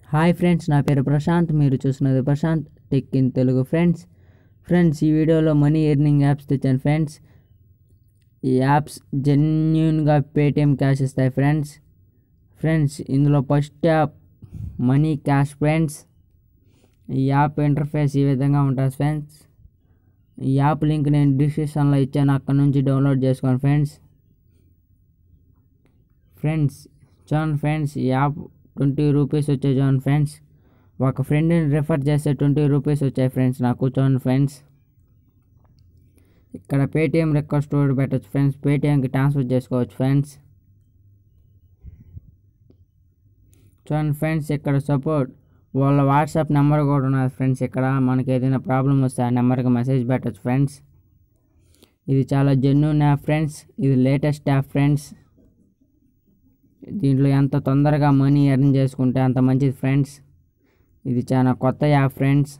hi friends నా పేరు ప్రశాంత్ మీరు చూస్తున్నది Prashanth tech in Telugu friends friends ఈ వీడియోలో మనీ ఎర్నింగ్ యాప్స్ తెచ్చాను ఫ్రెండ్స్ ఈ యాప్స్ జెన్యున్గా పేటిఎం క్యాష్ ఇస్తాయి ఫ్రెండ్స్ ఫ్రెండ్స్ ఇందులో first app money cash friends ఈ యాప్ ఇంటర్ఫేస్ ఈ విధంగా ఉంటుంది ఫ్రెండ్స్ ఈ యాప్ లింక్ నేను డిస్క్రిప్షన్లో ఇచ్చాను అక్కడ నుంచి డౌన్లోడ్ చేసుకోండి ఫ్రెండ్స్ ఫ్రెండ్స్ చూడండి ఫ్రెండ్స్ ఈ యాప్ ట్వంటీ రూపీస్ వచ్చాయి చూడండి ఫ్రెండ్స్ ఒక ఫ్రెండ్ని రిఫర్ చేస్తే ట్వంటీ రూపీస్ వచ్చాయి ఫ్రెండ్స్ నాకు చూడండి ఫ్రెండ్స్ ఇక్కడ పేటిఎం రిక్వెస్ట్ కూడా పెట్టచ్చు ఫ్రెండ్స్ పేటిఎంకి ట్రాన్స్ఫర్ చేసుకోవచ్చు ఫ్రెండ్స్ చూడండి ఫ్రెండ్స్ ఇక్కడ సపోర్ట్ వాళ్ళ వాట్సాప్ నెంబర్ కూడా ఉన్నది ఫ్రెండ్స్ ఇక్కడ మనకి ఏదైనా ప్రాబ్లం వస్తే ఆ నెంబర్కి మెసేజ్ పెట్టచ్చు ఫ్రెండ్స్ ఇది చాలా జెన్యున్ యాప్ ఫ్రెండ్స్ ఇది లేటెస్ట్ యాప్ ఫ్రెండ్స్ దీంట్లో ఎంత తొందరగా మనీ ఎర్న్ చేసుకుంటే అంత మంచిది ఫ్రెండ్స్ ఇది చాలా కొత్త యాప్ ఫ్రెండ్స్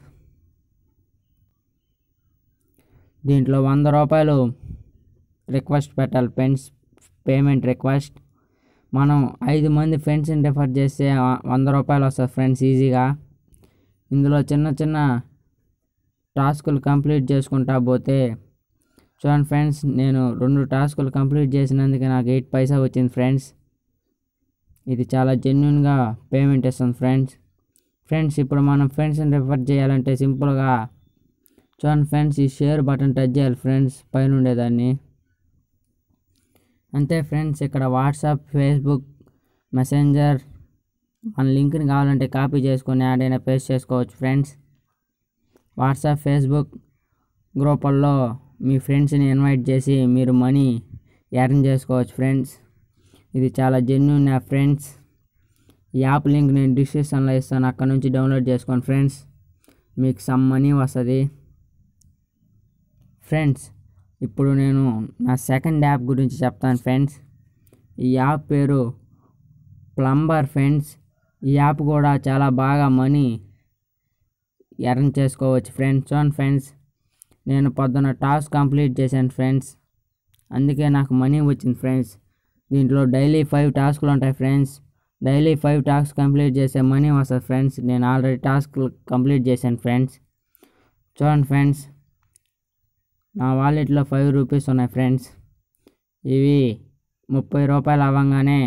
దీంట్లో వంద రూపాయలు రిక్వెస్ట్ పెట్టాలి ఫ్రెండ్స్ పేమెంట్ రిక్వెస్ట్ మనం ఐదు మంది ఫ్రెండ్స్ని రిఫర్ చేస్తే వ- వంద రూపాయలు వస్తుంది ఫ్రెండ్స్ ఈజీగా ఇందులో చిన్న చిన్న టాస్కులు కంప్లీట్ చేసుకుంటా పోతే చూడండి ఫ్రెండ్స్ నేను రెండు టాస్కులు కంప్లీట్ చేసినందుకు నాకు ఎయిట్ పైసా వచ్చింది ఫ్రెండ్స్ ఇది చాలా జెన్యున్గా పేమెంట్ ఇస్తుంది ఫ్రెండ్స్ ఫ్రెండ్స్ ఇప్పుడు మనం ఫ్రెండ్స్ని రిఫర్ చేయాలంటే సింపుల్గా చూడండి ఫ్రెండ్స్ ఈ షేర్ బటన్ టచ్ చేయాలి ఫ్రెండ్స్ పైన ఉండేదాన్ని అంతే ఫ్రెండ్స్ ఇక్కడ వాట్సాప్ ఫేస్బుక్ మెసెంజర్ మన లింక్ని కావాలంటే కాపీ చేసుకొని యాడైనా పేస్ట్ చేసుకోవచ్చు ఫ్రెండ్స్ వాట్సాప్ ఫేస్బుక్ గ్రూపుల్లో మీ ఫ్రెండ్స్ని ఇన్వైట్ చేసి మీరు మనీ ఎర్న్ చేసుకోవచ్చు ఫ్రెండ్స్ ఇది చాలా జెన్యున్ యాప్ ఫ్రెండ్స్ ఈ యాప్ లింక్ నేను డిస్క్రిప్షన్లో ఇస్తాను అక్కడ నుంచి డౌన్లోడ్ చేసుకోండి ఫ్రెండ్స్ మీకు సమ్ మనీ వస్తుంది ఫ్రెండ్స్ ఇప్పుడు నేను నా సెకండ్ యాప్ గురించి చెప్తాను ఫ్రెండ్స్ ఈ యాప్ పేరు ప్లంబర్ ఫ్రెండ్స్ ఈ యాప్ కూడా చాలా బాగా మనీ ఎర్న్ చేసుకోవచ్చు ఫ్రెండ్స్ చూడండి ఫ్రెండ్స్ నేను పొద్దున టాస్క్ కంప్లీట్ చేశాను ఫ్రెండ్స్ అందుకే నాకు మనీ వచ్చింది ఫ్రెండ్స్ దీంట్లో డైలీ ఫైవ్ టాస్క్లు ఉంటాయి friends daily five task complete చేస్తే మనీ వస్తుంది ఫ్రెండ్స్ నేను ఆల్రెడీ టాస్క్ కంప్లీట్ చేశాను ఫ్రెండ్స్ చూడండి ఫ్రెండ్స్ నా వాలెట్లో ఫైవ్ రూపీస్ ఉన్నాయి ఫ్రెండ్స్ ఇవి ముప్పై రూపాయలు అవ్వగానే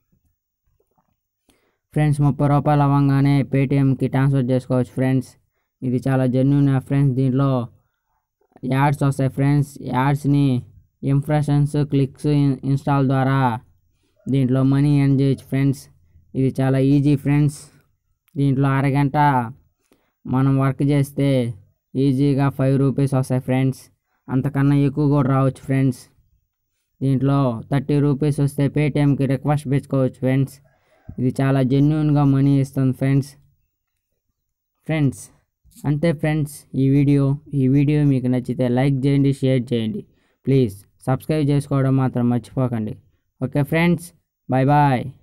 ఫ్రెండ్స్ ముప్పై రూపాయలు అవ్వగానే పేటిఎంకి ట్రాన్స్ఫర్ చేసుకోవచ్చు ఫ్రెండ్స్ ఇది చాలా జెన్యున్ యాప్ ఫ్రెండ్స్ దీంట్లో యాడ్స్ వస్తాయి ఫ్రెండ్స్ యాడ్స్ని ఇంప్రెషన్స్ క్లిక్స్ ఇన్స్టాల్ ద్వారా దీంట్లో మనీ ఎర్న్ చేయొచ్చు ఫ్రెండ్స్ ఇది చాలా ఈజీ ఫ్రెండ్స్ దీంట్లో అరగంట మనం వర్క్ చేస్తే ఈజీగా ఫైవ్ రూపీస్ వస్తాయి ఫ్రెండ్స్ అంతకన్నా ఎక్కువ కూడా రావచ్చు ఫ్రెండ్స్ దీంట్లో థర్టీ రూపీస్ వస్తే పేటిఎంకి రిక్వెస్ట్ పెట్టుకోవచ్చు ఫ్రెండ్స్ ఇది చాలా జెన్యున్గా మనీ ఇస్తుంది ఫ్రెండ్స్ ఫ్రెండ్స్ అంతే ఫ్రెండ్స్ ఈ వీడియో ఈ వీడియో మీకు నచ్చితే లైక్ చేయండి షేర్ చేయండి ప్లీజ్ సబ్స్క్రైబ్ చేసుకోవడం మాత్రం మర్చిపోకండి ఓకే ఫ్రెండ్స్ బాయ్ బాయ్